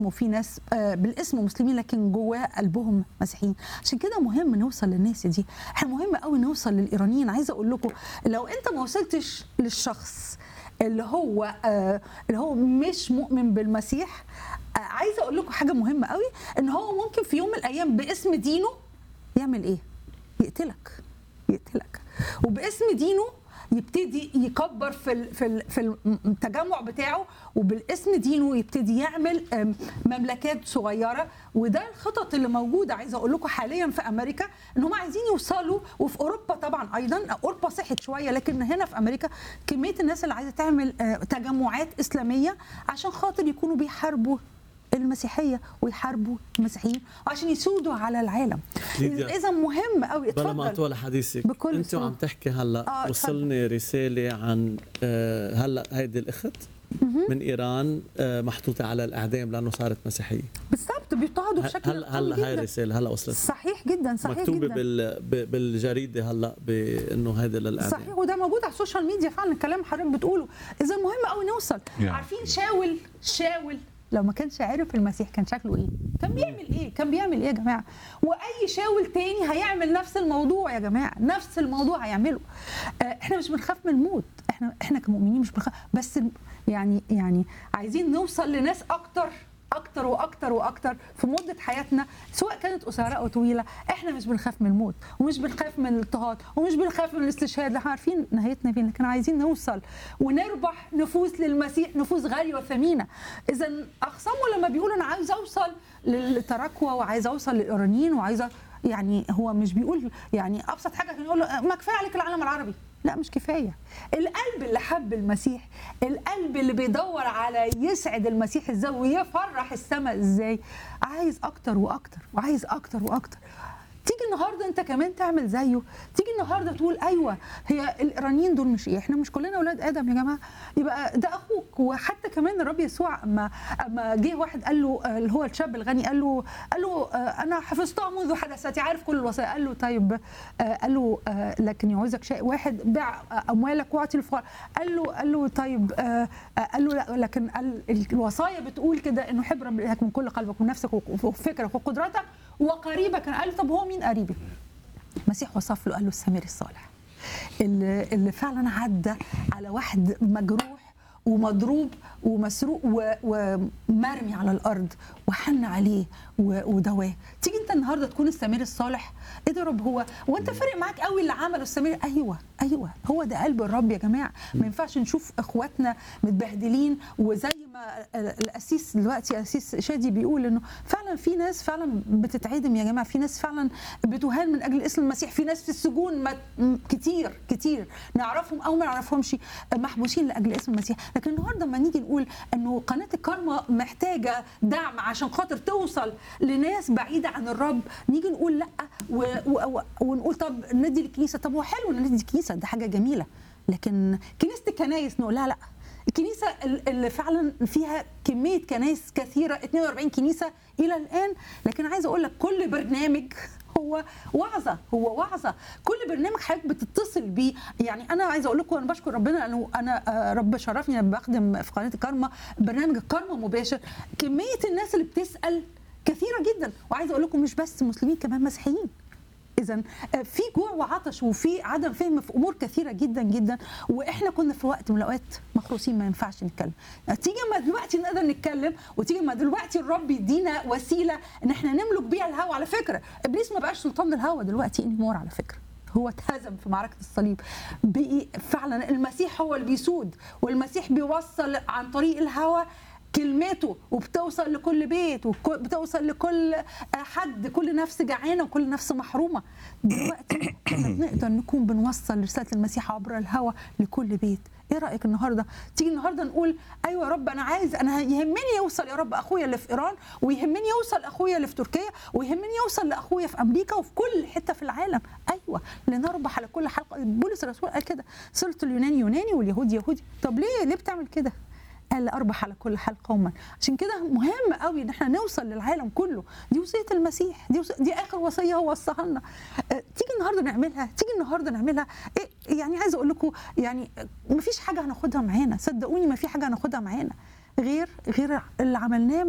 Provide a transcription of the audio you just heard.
وفي ناس آه، بالاسم مسلمين لكن جواه قلبهم مسيحيين عشان كده مهم نوصل للناس دي احنا مهم قوي نوصل للايرانيين عايزه اقول لكم لو انت ما وصلتش للشخص اللي هو آه، اللي هو مش مؤمن بالمسيح آه، عايزه اقول لكم حاجه مهمه قوي ان هو ممكن في يوم من الايام باسم دينه يعمل ايه يقتلك يقتلك وباسم دينه يبتدي يكبر في ال- في ال- في التجمع بتاعه وبالاسم دينه يبتدي يعمل أم، مملكات صغيره وده الخطط اللي موجوده عايزه اقول لكم حاليا في امريكا ان هم عايزين يوصلوا وفي اوروبا طبعا ايضا اوروبا صحت شويه لكن هنا في امريكا كميه الناس اللي عايزه تعمل آه، تجمعات اسلاميه عشان خاطر يكونوا بيحاربوا المسيحيه ويحاربوا المسيحيين وعشان يسودوا على العالم ليديا، اذا مهم قوي بلا ما اتفضل اطول حديثك بكل انت سرور. وعم تحكي هلا آه، وصلني رساله عن آه، هلا هيدي الاخت من ايران آه، محطوطه على الاعدام لانه صارت مسيحيه بالظبط بيضطهدوا بشكل هلا قوي هلا هاي جدا الرساله هلا وصلت صحيح جدا صحيح مكتوبه جدا بال ب- بالجريده هلا بانه هيدي للاعدام صحيح وده موجود على السوشيال ميديا فعلا الكلام اللي حضرتك بتقوله اذا مهم قوي نوصل يعني. عارفين شاول شاول لو ما كانش عارف المسيح كان شكله ايه كان بيعمل ايه كان بيعمل ايه يا جماعه واي شاول تاني هيعمل نفس الموضوع يا جماعه نفس الموضوع هيعمله آه، احنا مش بنخاف من الموت احنا احنا كمؤمنين مش بنخاف بس يعني يعني عايزين نوصل لناس اكتر اكتر واكتر واكتر في مده حياتنا سواء كانت قصيره او طويله احنا مش بنخاف من الموت ومش بنخاف من الاضطهاد ومش بنخاف من الاستشهاد احنا عارفين نهايتنا فين لكن عايزين نوصل ونربح نفوس للمسيح نفوس غاليه وثمينه اذا اقسامه لما بيقولوا انا عايز اوصل للتراكوة وعايز اوصل للايرانيين وعايزه يعني هو مش بيقول يعني ابسط حاجه كان يقول له ما كفايه عليك العالم العربي لا مش كفايه القلب اللي حب المسيح القلب اللي بيدور على يسعد المسيح ازاي ويفرح السماء ازاي عايز اكتر واكتر وعايز اكتر واكتر تيجي النهارده انت كمان تعمل زيه تيجي النهارده تقول ايوه هي الايرانيين دول مش ايه احنا مش كلنا اولاد ادم يا جماعه يبقى ده اخوك وحتى كمان الرب يسوع اما اما جه واحد قال له آه، اللي هو الشاب الغني قال له قال له آه، انا حفظتها منذ حدثتي عارف كل الوصايا قال له طيب آه، قال له آه، لكن يعوزك شيء واحد بيع آه، اموالك واعطي الفقراء قال له قال له طيب آه، آه، قال له لا لكن قال الوصايا بتقول كده انه حب رب إلهك من كل قلبك ونفسك وفكرك وقدرتك وقريبك قال له طب هو مين قريبي؟ المسيح وصف له قال له السامري الصالح اللي, اللي فعلا عدى على واحد مجروح ومضروب ومسروق و- ومرمي على الارض وحن عليه و- ودواه تيجي انت النهارده تكون السمير الصالح ايه ده يا رب هو وانت فارق معاك قوي اللي عمله السمير ايوه ايوه هو ده قلب الرب يا جماعه ما ينفعش نشوف اخواتنا متبهدلين وزي ما الاسيس دلوقتي اسيس شادي بيقول انه فعلا في ناس فعلا بتتعدم يا جماعه في ناس فعلا بتهان من اجل اسم المسيح في ناس في السجون ما- م- كتير كتير نعرفهم او ما نعرفهمش محبوسين لاجل اسم المسيح لكن النهارده لما نيجي نقول انه قناه الكارما محتاجه دعم عشان خاطر توصل لناس بعيده عن الرب نيجي نقول لا و و و ونقول طب ندي الكنيسه طب هو حلو ان ندي الكنيسه ده حاجه جميله لكن كنيسه الكنايس نقول لا لا الكنيسه ال- اللي فعلا فيها كميه كنايس كثيره 42 كنيسه الى الان لكن عايزه اقول لك كل برنامج هو وعظه هو وعظه كل برنامج حضرتك بتتصل بيه يعني انا عايزه اقول لكم انا بشكر ربنا لانه انا آه، رب شرفني انا بخدم في قناه الكارما برنامج الكارما مباشر كميه الناس اللي بتسال كثيره جدا وعايزه اقول لكم مش بس مسلمين كمان مسيحيين اذا في جوع وعطش وفي عدم فهم في امور كثيره جدا جدا واحنا كنا في وقت من الاوقات مخروسين ما ينفعش نتكلم تيجي ما دلوقتي نقدر نتكلم وتيجي ما دلوقتي الرب يدينا وسيله ان احنا نملك بيها الهوى على فكره ابليس ما بقاش سلطان الهوى دلوقتي انيمور على فكره هو اتهزم في معركه الصليب بقي فعلا المسيح هو اللي بيسود والمسيح بيوصل عن طريق الهوى كلمته وبتوصل لكل بيت وبتوصل لكل حد كل نفس جعانه وكل نفس محرومه دلوقتي احنا بنقدر نكون بنوصل رساله المسيح عبر الهوى لكل بيت ايه رايك النهارده تيجي النهارده نقول ايوه يا رب انا عايز انا يهمني يوصل يا رب اخويا اللي في ايران ويهمني يوصل اخويا اللي في تركيا ويهمني يوصل لاخويا في امريكا وفي كل حته في العالم ايوه لنربح على كل حلقه بولس الرسول قال كده صرة اليوناني يوناني واليهودي يهودي طب ليه ليه بتعمل كده قال اربح على كل حال قوما عشان كده مهم قوي ان احنا نوصل للعالم كله دي وصيه المسيح دي وصية دي اخر وصيه هو وصاها لنا آه، تيجي النهارده نعملها تيجي النهارده نعملها إيه يعني عايزه اقول لكم يعني ما فيش حاجه هناخدها معانا صدقوني ما في حاجه هناخدها معانا غير غير اللي عملناه